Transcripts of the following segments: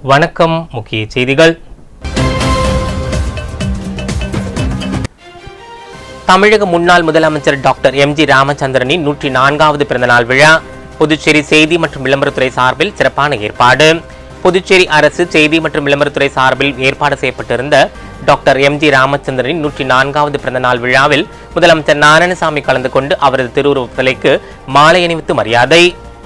வணக்கம் முக்கிய செய்திகள் தமிழக முன்னாள் முதலமைச்சர் டாக்டர் எம் ஜி ராமச்சந்திரனின் நூற்றி நான்காவது பிறந்தநாள் விழா புதுச்சேரி செய்தி மற்றும் விளம்பரத்துறை சார்பில் சிறப்பான ஏற்பாடு புதுச்சேரி அரசு செய்தி மற்றும் விளம்பரத்துறை சார்பில் ஏற்பாடு செய்யப்பட்டிருந்த டாக்டர் எம் ஜி ராமச்சந்திரனின் நூற்றி நான்காவது பிறந்தநாள் விழாவில் முதலமைச்சர் நாராயணசாமி கலந்து கொண்டு அவரது திருவுருவ சிலைக்கு மாலை அணிவித்து மரியாதை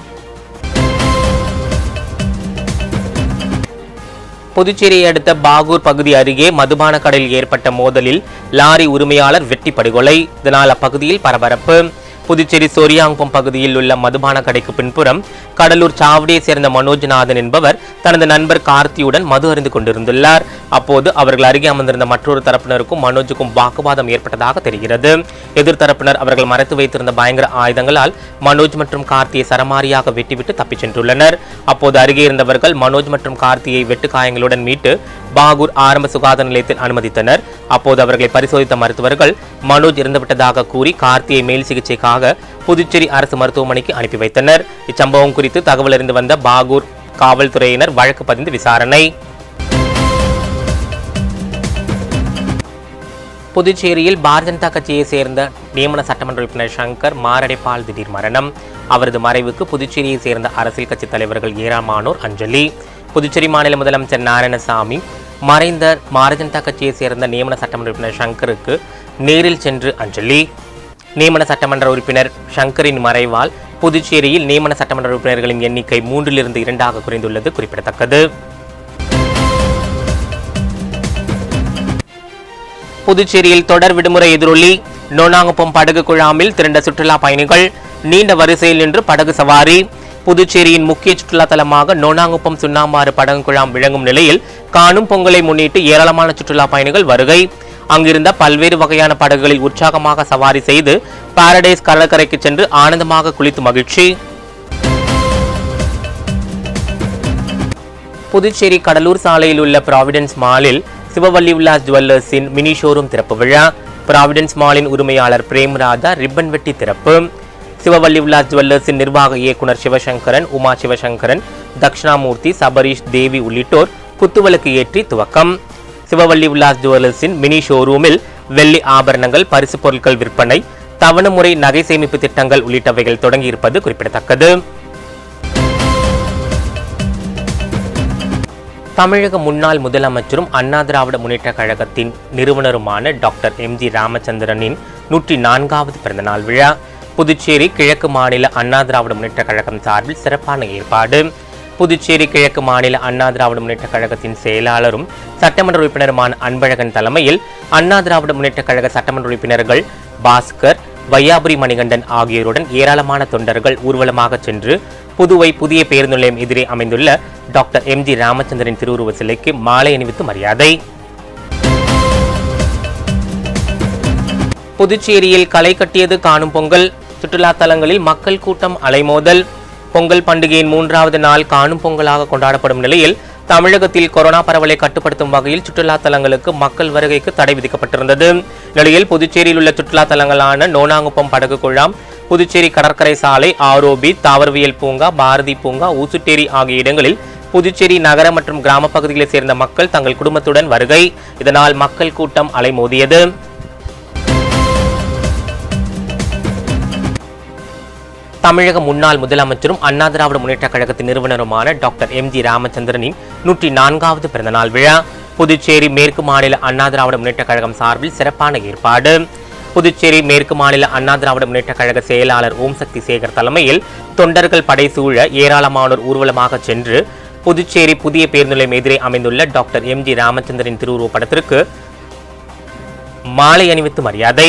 புதுச்சேரியை அடுத்த பாகூர் பகுதி அருகே மதுபான கடையில் ஏற்பட்ட மோதலில் லாரி உரிமையாளர் வெட்டி படுகொலை இதனால் அப்பகுதியில் பரபரப்பு புதுச்சேரி சொரியாங்குப்பம் பகுதியில் உள்ள மதுபான கடைக்கு பின்புறம் கடலூர் சாவடியை சேர்ந்த மனோஜ்நாதன் என்பவர் தனது நண்பர் கார்த்தியுடன் மது அருந்து கொண்டிருந்துள்ளார் அப்போது அவர்கள் அருகே அமர்ந்திருந்த மற்றொரு தரப்பினருக்கும் மனோஜுக்கும் வாக்குவாதம் ஏற்பட்டதாக தெரிகிறது எதிர்த்தரப்பினர் அவர்கள் மறைத்து வைத்திருந்த பயங்கர ஆயுதங்களால் மனோஜ் மற்றும் கார்த்தியை சரமாரியாக வெட்டிவிட்டு தப்பிச் சென்றுள்ளனர் அப்போது அருகே இருந்தவர்கள் மனோஜ் மற்றும் கார்த்தியை வெட்டு காயங்களுடன் மீட்டு பாகூர் ஆரம்ப சுகாதார நிலையத்தில் அனுமதித்தனர் அப்போது அவர்களை பரிசோதித்த மருத்துவர்கள் மனோஜ் இறந்துவிட்டதாக கூறி கார்த்தியை மேல் சிகிச்சைக்காக புதுச்சேரி அரசு மருத்துவமனைக்கு அனுப்பி வைத்தனர் இச்சம்பவம் குறித்து தகவல் அறிந்து வந்த பாகூர் காவல்துறையினர் வழக்கு பதிந்து விசாரணை புதுச்சேரியில் பாரதிய ஜனதா கட்சியை சேர்ந்த நியமன சட்டமன்ற உறுப்பினர் சங்கர் மாரடைப்பால் திடீர் மரணம் அவரது மறைவுக்கு புதுச்சேரியை சேர்ந்த அரசியல் கட்சி தலைவர்கள் ஏராளமானோர் அஞ்சலி புதுச்சேரி மாநில முதலமைச்சர் நாராயணசாமி மறைந்த பாரதிய ஜனதா கட்சியை சேர்ந்த நியமன சட்டமன்ற உறுப்பினர் சங்கருக்கு நேரில் சென்று அஞ்சலி நியமன சட்டமன்ற உறுப்பினர் சங்கரின் மறைவால் புதுச்சேரியில் நியமன சட்டமன்ற உறுப்பினர்களின் எண்ணிக்கை மூன்றிலிருந்து இரண்டாக குறைந்துள்ளது குறிப்பிடத்தக்கது புதுச்சேரியில் தொடர் விடுமுறை எதிரொலி நோனாங்குப்பம் படகு குழாமில் திரண்ட சுற்றுலா பயணிகள் நீண்ட வரிசையில் நின்று படகு சவாரி புதுச்சேரியின் முக்கிய சுற்றுலா தலமாக நோனாங்குப்பம் சுண்ணாம்பாறு படகு குழாம் விளங்கும் நிலையில் காணும் பொங்கலை முன்னிட்டு ஏராளமான சுற்றுலா பயணிகள் வருகை அங்கிருந்த பல்வேறு வகையான படகுகளில் உற்சாகமாக சவாரி செய்து பாரடைஸ் கடற்கரைக்கு சென்று ஆனந்தமாக குளித்து மகிழ்ச்சி புதுச்சேரி கடலூர் சாலையில் உள்ள ப்ராவிடன்ஸ் மாலில் சிவவல்லி உல்லாஸ் ஜுவல்லர்ஸின் மினி ஷோரூம் திறப்பு விழா ப்ராவிடன்ஸ் மாலின் உரிமையாளர் பிரேம்ராஜா ரிப்பன் வெட்டி திறப்பு சிவவல்லி உல்லாஸ் ஜுவல்லர்ஸின் நிர்வாக இயக்குனர் சிவசங்கரன் உமா சிவசங்கரன் தக்ஷணாமூர்த்தி சபரீஷ் தேவி உள்ளிட்டோர் குத்துவிளக்கு ஏற்றி துவக்கம் சிவவல்லி உல்லாஸ் ஜுவல்லர்ஸின் மினி ஷோரூமில் வெள்ளி ஆபரணங்கள் பரிசு பொருட்கள் விற்பனை தவணை முறை நகை சேமிப்பு திட்டங்கள் உள்ளிட்டவைகள் தொடங்கியிருப்பது குறிப்பிடத்தக்கது தமிழக முன்னாள் முதலமைச்சரும் அண்ணா திராவிட முன்னேற்ற கழகத்தின் நிறுவனருமான டாக்டர் எம் ஜி ராமச்சந்திரனின் நூற்றி நான்காவது பிறந்தநாள் விழா புதுச்சேரி கிழக்கு மாநில அண்ணா திராவிட முன்னேற்ற கழகம் சார்பில் சிறப்பான ஏற்பாடு புதுச்சேரி கிழக்கு மாநில அண்ணா திராவிட முன்னேற்ற கழகத்தின் செயலாளரும் சட்டமன்ற உறுப்பினருமான அன்பழகன் தலைமையில் அண்ணா திராவிட முன்னேற்ற கழக சட்டமன்ற உறுப்பினர்கள் பாஸ்கர் வையாபுரி மணிகண்டன் ஆகியோருடன் ஏராளமான தொண்டர்கள் ஊர்வலமாக சென்று புதுவை புதிய பேருந்து நிலையம் எதிரே அமைந்துள்ள டாக்டர் எம் ஜி ராமச்சந்திரன் திருவுருவ சிலைக்கு மாலை அணிவித்து மரியாதை புதுச்சேரியில் களை கட்டியது காணும் பொங்கல் சுற்றுலா தலங்களில் மக்கள் கூட்டம் அலைமோதல் பொங்கல் பண்டிகையின் மூன்றாவது நாள் காணும் பொங்கலாக கொண்டாடப்படும் நிலையில் தமிழகத்தில் கொரோனா பரவலை கட்டுப்படுத்தும் வகையில் சுற்றுலா தலங்களுக்கு மக்கள் வருகைக்கு தடை விதிக்கப்பட்டிருந்தது நிலையில் புதுச்சேரியில் உள்ள சுற்றுலா தலங்களான நோனாங்குப்பம் படகு குழாம் புதுச்சேரி கடற்கரை சாலை ஆரோபி தாவரவியல் பூங்கா பாரதி பூங்கா ஊசுட்டேரி ஆகிய இடங்களில் புதுச்சேரி நகர மற்றும் கிராம பகுதிகளைச் சேர்ந்த மக்கள் தங்கள் குடும்பத்துடன் வருகை இதனால் மக்கள் கூட்டம் அலைமோதியது தமிழக முன்னாள் முதலமைச்சரும் அண்ணா திராவிட முன்னேற்ற கழகத்தின் நிறுவனருமான டாக்டர் எம் ஜி ராமச்சந்திரனின் நூற்றி நான்காவது பிறந்தநாள் விழா புதுச்சேரி மேற்கு மாநில அண்ணா திராவிட முன்னேற்ற கழகம் சார்பில் சிறப்பான ஏற்பாடு புதுச்சேரி மேற்கு மாநில அண்ணா திராவிட முன்னேற்ற கழக செயலாளர் ஓம் சக்தி சேகர் தலைமையில் தொண்டர்கள் படைசூழ ஏராளமானோர் ஊர்வலமாக சென்று புதுச்சேரி புதிய பேருந்து நிலையம் எதிரே அமைந்துள்ள டாக்டர் எம் ஜி ராமச்சந்திரன் திருவுருவப் படத்திற்கு மாலை அணிவித்து மரியாதை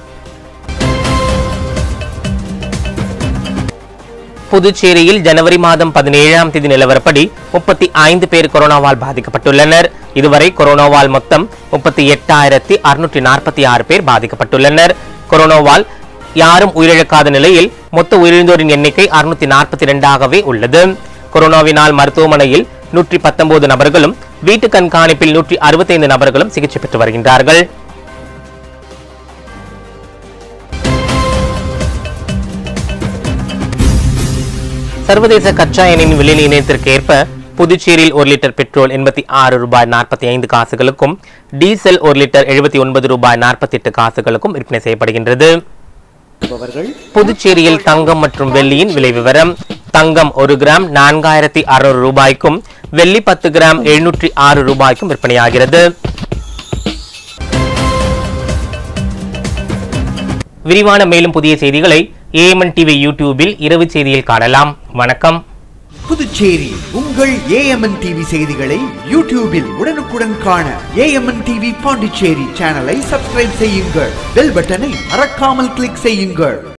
புதுச்சேரியில் ஜனவரி மாதம் பதினேழாம் தேதி நிலவரப்படி முப்பத்தி ஐந்து பேர் கொரோனாவால் பாதிக்கப்பட்டுள்ளனர் இதுவரை கொரோனாவால் மொத்தம் முப்பத்தி எட்டாயிரத்தி அறுநூற்றி நாற்பத்தி ஆறு பேர் பாதிக்கப்பட்டுள்ளனர் கொரோனாவால் யாரும் உயிரிழக்காத நிலையில் மொத்த உயிரிழந்தோரின் எண்ணிக்கை அறுநூத்தி நாற்பத்தி இரண்டாகவே உள்ளது கொரோனாவினால் மருத்துவமனையில் நூற்றி பத்தொன்பது நபர்களும் வீட்டு கண்காணிப்பில் நூற்றி அறுபத்தைந்து நபர்களும் சிகிச்சை பெற்று வருகின்றார்கள் சர்வதேச கச்சா எண்ணெயின் விலை நிர்ணயத்திற்கு ஏற்ப புதுச்சேரியில் ஒரு லிட்டர் பெட்ரோல் எண்பத்தி ஆறு ரூபாய் நாற்பத்தி ஐந்து காசுகளுக்கும் டீசல் ஒரு லிட்டர் எழுபத்தி ஒன்பது ரூபாய் நாற்பத்தி எட்டு காசுகளுக்கும் விற்பனை செய்யப்படுகின்றது புதுச்சேரியில் தங்கம் மற்றும் வெள்ளியின் விலை விவரம் தங்கம் ஒரு கிராம் நான்காயிரத்தி அறுநூறு ரூபாய்க்கும் வெள்ளி பத்து கிராம் எழுநூற்றி ஆறு ரூபாய்க்கும் விற்பனையாகிறது விரிவான மேலும் புதிய செய்திகளை ஏஎம்என் டிவி யூடியூபில் இரவு செய்தியில் காணலாம் வணக்கம் புதுச்சேரி உங்கள் ஏஎம்என் டிவி செய்திகளை யூடியூபில் உடனுக்குடன் காண ஏஎம்என் டிவி பாண்டிச்சேரி சேனலை சப்ஸ்கிரைப் செய்யுங்கள் பெல் பட்டனை மறக்காமல் கிளிக் செய்யுங்கள்